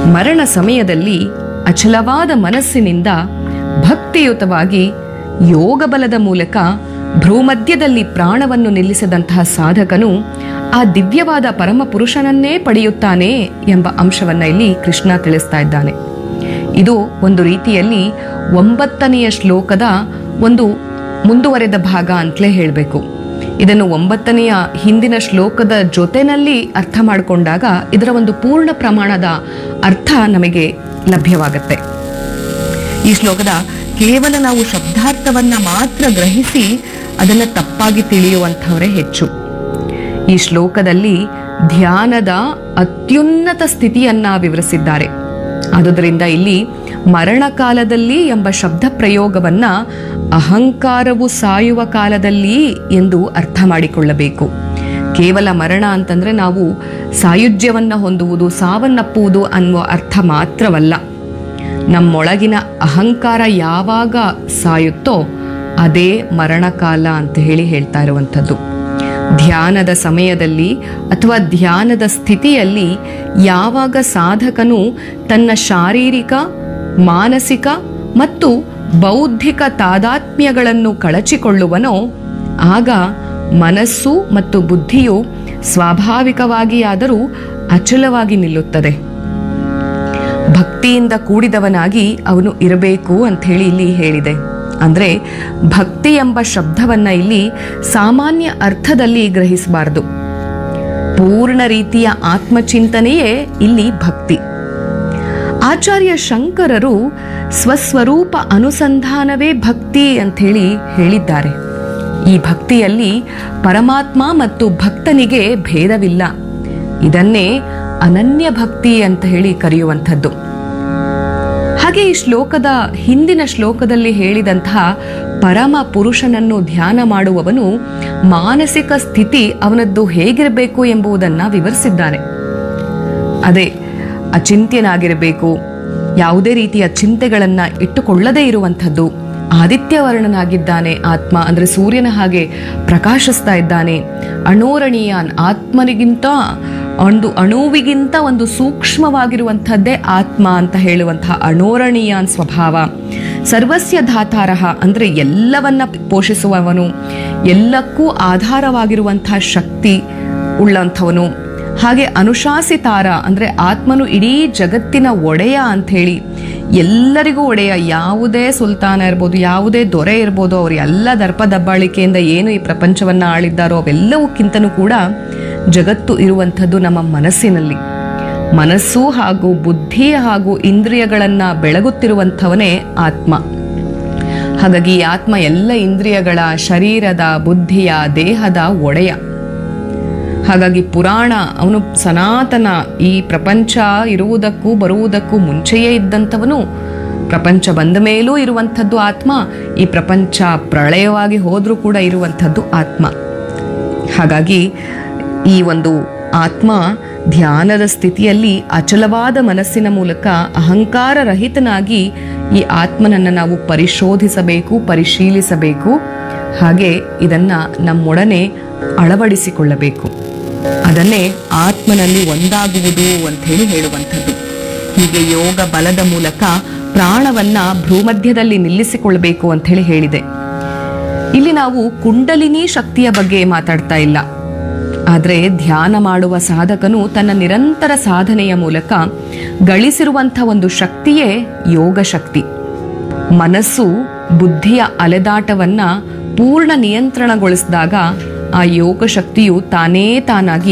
ಮರಣ ಸಮಯದಲ್ಲಿ ಅಚಲವಾದ ಮನಸ್ಸಿನಿಂದ ಭಕ್ತಿಯುತವಾಗಿ ಯೋಗ ಬಲದ ಮೂಲಕ ಭ್ರೂಮಧ್ಯದಲ್ಲಿ ಪ್ರಾಣವನ್ನು ನಿಲ್ಲಿಸಿದಂತಹ ಸಾಧಕನು ಆ ದಿವ್ಯವಾದ ಪರಮ ಪುರುಷನನ್ನೇ ಪಡೆಯುತ್ತಾನೆ ಎಂಬ ಅಂಶವನ್ನ ಇಲ್ಲಿ ಕೃಷ್ಣ ತಿಳಿಸ್ತಾ ಇದ್ದಾನೆ ಇದು ಒಂದು ರೀತಿಯಲ್ಲಿ ಒಂಬತ್ತನೆಯ ಶ್ಲೋಕದ ಒಂದು ಮುಂದುವರೆದ ಭಾಗ ಅಂತಲೇ ಹೇಳಬೇಕು ಇದನ್ನು ಒಂಬತ್ತನೆಯ ಹಿಂದಿನ ಶ್ಲೋಕದ ಜೊತೆನಲ್ಲಿ ಅರ್ಥ ಮಾಡಿಕೊಂಡಾಗ ಇದರ ಒಂದು ಪೂರ್ಣ ಪ್ರಮಾಣದ ಅರ್ಥ ನಮಗೆ ಲಭ್ಯವಾಗುತ್ತೆ ಈ ಶ್ಲೋಕದ ಕೇವಲ ನಾವು ಶಬ್ದಾರ್ಥವನ್ನ ಮಾತ್ರ ಗ್ರಹಿಸಿ ಅದನ್ನು ತಪ್ಪಾಗಿ ತಿಳಿಯುವಂಥವರೇ ಹೆಚ್ಚು ಈ ಶ್ಲೋಕದಲ್ಲಿ ಧ್ಯಾನದ ಅತ್ಯುನ್ನತ ಸ್ಥಿತಿಯನ್ನ ವಿವರಿಸಿದ್ದಾರೆ ಆದುದರಿಂದ ಇಲ್ಲಿ ಮರಣ ಕಾಲದಲ್ಲಿ ಎಂಬ ಶಬ್ದ ಪ್ರಯೋಗವನ್ನ ಅಹಂಕಾರವು ಸಾಯುವ ಕಾಲದಲ್ಲಿ ಎಂದು ಅರ್ಥ ಮಾಡಿಕೊಳ್ಳಬೇಕು ಕೇವಲ ಮರಣ ಅಂತಂದ್ರೆ ನಾವು ಸಾಯುಜ್ಯವನ್ನ ಹೊಂದುವುದು ಸಾವನ್ನಪ್ಪುವುದು ಅನ್ನುವ ಅರ್ಥ ಮಾತ್ರವಲ್ಲ ನಮ್ಮೊಳಗಿನ ಅಹಂಕಾರ ಯಾವಾಗ ಸಾಯುತ್ತೋ ಅದೇ ಮರಣಕಾಲ ಅಂತ ಹೇಳಿ ಹೇಳ್ತಾ ಇರುವಂಥದ್ದು ಧ್ಯಾನದ ಸಮಯದಲ್ಲಿ ಅಥವಾ ಧ್ಯಾನದ ಸ್ಥಿತಿಯಲ್ಲಿ ಯಾವಾಗ ಸಾಧಕನು ತನ್ನ ಶಾರೀರಿಕ ಮಾನಸಿಕ ಮತ್ತು ಬೌದ್ಧಿಕ ತಾದಾತ್ಮ್ಯಗಳನ್ನು ಕಳಚಿಕೊಳ್ಳುವನೋ ಆಗ ಮನಸ್ಸು ಮತ್ತು ಬುದ್ಧಿಯು ಸ್ವಾಭಾವಿಕವಾಗಿಯಾದರೂ ಅಚಲವಾಗಿ ನಿಲ್ಲುತ್ತದೆ ಭಕ್ತಿಯಿಂದ ಕೂಡಿದವನಾಗಿ ಅವನು ಇರಬೇಕು ಅಂತ ಹೇಳಿ ಇಲ್ಲಿ ಹೇಳಿದೆ ಅಂದ್ರೆ ಭಕ್ತಿ ಎಂಬ ಶಬ್ದವನ್ನ ಇಲ್ಲಿ ಸಾಮಾನ್ಯ ಅರ್ಥದಲ್ಲಿ ಗ್ರಹಿಸಬಾರದು ಪೂರ್ಣ ರೀತಿಯ ಆತ್ಮಚಿಂತನೆಯೇ ಇಲ್ಲಿ ಭಕ್ತಿ ಆಚಾರ್ಯ ಶಂಕರರು ಸ್ವಸ್ವರೂಪ ಅನುಸಂಧಾನವೇ ಭಕ್ತಿ ಅಂತ ಹೇಳಿ ಹೇಳಿದ್ದಾರೆ ಈ ಭಕ್ತಿಯಲ್ಲಿ ಪರಮಾತ್ಮ ಮತ್ತು ಭಕ್ತನಿಗೆ ಭೇದವಿಲ್ಲ ಇದನ್ನೇ ಅನನ್ಯ ಭಕ್ತಿ ಅಂತ ಹೇಳಿ ಕರೆಯುವಂಥದ್ದು ಹಾಗೆ ಈ ಶ್ಲೋಕದ ಹಿಂದಿನ ಶ್ಲೋಕದಲ್ಲಿ ಹೇಳಿದಂತಹ ಪರಮ ಪುರುಷನನ್ನು ಧ್ಯಾನ ಮಾಡುವವನು ಮಾನಸಿಕ ಸ್ಥಿತಿ ಅವನದ್ದು ಹೇಗಿರಬೇಕು ಎಂಬುದನ್ನ ವಿವರಿಸಿದ್ದಾನೆ ಅದೇ ಅಚಿಂತ್ಯನಾಗಿರಬೇಕು ಯಾವುದೇ ರೀತಿಯ ಚಿಂತೆಗಳನ್ನ ಇಟ್ಟುಕೊಳ್ಳದೇ ಇರುವಂಥದ್ದು ಆದಿತ್ಯವರ್ಣನಾಗಿದ್ದಾನೆ ಆತ್ಮ ಅಂದ್ರೆ ಸೂರ್ಯನ ಹಾಗೆ ಪ್ರಕಾಶಿಸ್ತಾ ಇದ್ದಾನೆ ಅಣೋರಣೀಯಾನ್ ಆತ್ಮನಿಗಿಂತ ಒಂದು ಅಣುವಿಗಿಂತ ಒಂದು ಸೂಕ್ಷ್ಮವಾಗಿರುವಂಥದ್ದೇ ಆತ್ಮ ಅಂತ ಹೇಳುವಂತಹ ಅಣೋರಣೀಯಾನ್ ಸ್ವಭಾವ ಸರ್ವಸ್ಯ ಧಾತಾರಹ ಅಂದ್ರೆ ಎಲ್ಲವನ್ನ ಪೋಷಿಸುವವನು ಎಲ್ಲಕ್ಕೂ ಆಧಾರವಾಗಿರುವಂತಹ ಶಕ್ತಿ ಉಳ್ಳಂಥವನು ಹಾಗೆ ಅನುಶಾಸಿತಾರ ಅಂದ್ರೆ ಆತ್ಮನು ಇಡೀ ಜಗತ್ತಿನ ಒಡೆಯ ಅಂತ ಹೇಳಿ ಎಲ್ಲರಿಗೂ ಒಡೆಯ ಯಾವುದೇ ಸುಲ್ತಾನ ಇರ್ಬೋದು ಯಾವುದೇ ದೊರೆ ಇರ್ಬೋದು ಅವರು ಎಲ್ಲ ದರ್ಪ ದಬ್ಬಾಳಿಕೆಯಿಂದ ಏನು ಈ ಪ್ರಪಂಚವನ್ನ ಆಳಿದ್ದಾರೋ ಅವೆಲ್ಲವಕ್ಕಿಂತನೂ ಕೂಡ ಜಗತ್ತು ಇರುವಂಥದ್ದು ನಮ್ಮ ಮನಸ್ಸಿನಲ್ಲಿ ಮನಸ್ಸು ಹಾಗೂ ಬುದ್ಧಿ ಹಾಗೂ ಇಂದ್ರಿಯಗಳನ್ನ ಬೆಳಗುತ್ತಿರುವಂಥವನೇ ಆತ್ಮ ಹಾಗಾಗಿ ಈ ಆತ್ಮ ಎಲ್ಲ ಇಂದ್ರಿಯಗಳ ಶರೀರದ ಬುದ್ಧಿಯ ದೇಹದ ಒಡೆಯ ಹಾಗಾಗಿ ಪುರಾಣ ಅವನು ಸನಾತನ ಈ ಪ್ರಪಂಚ ಇರುವುದಕ್ಕೂ ಬರುವುದಕ್ಕೂ ಮುಂಚೆಯೇ ಇದ್ದಂಥವನು ಪ್ರಪಂಚ ಬಂದ ಮೇಲೂ ಇರುವಂಥದ್ದು ಆತ್ಮ ಈ ಪ್ರಪಂಚ ಪ್ರಳಯವಾಗಿ ಹೋದ್ರೂ ಕೂಡ ಇರುವಂಥದ್ದು ಆತ್ಮ ಹಾಗಾಗಿ ಈ ಒಂದು ಆತ್ಮ ಧ್ಯಾನದ ಸ್ಥಿತಿಯಲ್ಲಿ ಅಚಲವಾದ ಮನಸ್ಸಿನ ಮೂಲಕ ಅಹಂಕಾರ ರಹಿತನಾಗಿ ಈ ಆತ್ಮನನ್ನು ನಾವು ಪರಿಶೋಧಿಸಬೇಕು ಪರಿಶೀಲಿಸಬೇಕು ಹಾಗೆ ಇದನ್ನ ನಮ್ಮೊಡನೆ ಅಳವಡಿಸಿಕೊಳ್ಳಬೇಕು ಅದನ್ನೇ ಆತ್ಮನಲ್ಲಿ ಒಂದಾಗುವುದು ಅಂತ ಹೇಳಿ ಹೇಳುವಂಥದ್ದು ಹೀಗೆ ಯೋಗ ಬಲದ ಮೂಲಕ ಪ್ರಾಣವನ್ನ ಭ್ರೂಮಧ್ಯದಲ್ಲಿ ನಿಲ್ಲಿಸಿಕೊಳ್ಬೇಕು ಅಂತ ಹೇಳಿ ಹೇಳಿದೆ ಇಲ್ಲಿ ನಾವು ಕುಂಡಲಿನಿ ಶಕ್ತಿಯ ಬಗ್ಗೆ ಮಾತಾಡ್ತಾ ಇಲ್ಲ ಆದರೆ ಧ್ಯಾನ ಮಾಡುವ ಸಾಧಕನು ತನ್ನ ನಿರಂತರ ಸಾಧನೆಯ ಮೂಲಕ ಗಳಿಸಿರುವಂಥ ಒಂದು ಶಕ್ತಿಯೇ ಯೋಗ ಶಕ್ತಿ ಮನಸ್ಸು ಬುದ್ಧಿಯ ಅಲೆದಾಟವನ್ನ ಪೂರ್ಣ ನಿಯಂತ್ರಣಗೊಳಿಸಿದಾಗ ಆ ಯೋಗ ಶಕ್ತಿಯು ತಾನೇ ತಾನಾಗಿ